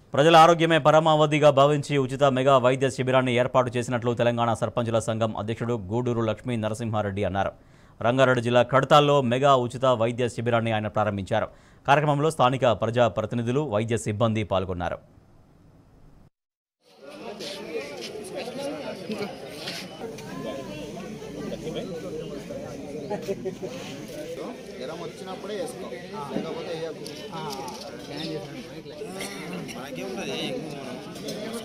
ప్రజల ఆరోగ్యమే పరమావధిగా భావించి ఉచిత మెగా వైద్య శిబిరాన్ని ఏర్పాటు చేసినట్లు తెలంగాణ సర్పంచుల సంఘం అధ్యక్షుడు గూడూరు లక్ష్మీ నరసింహారెడ్డి అన్నారు రంగారెడ్డి జిల్లా కడతాల్లో మెగా ఉచిత వైద్య శిబిరాన్ని ఆయన ప్రారంభించారు కార్యక్రమంలో స్థానిక ప్రజా ప్రతినిధులు వైద్య సిబ్బంది పాల్గొన్నారు జ్వరం వచ్చినప్పుడే వేసుకో లేకపోతే వేయకు మనకేముంటుంది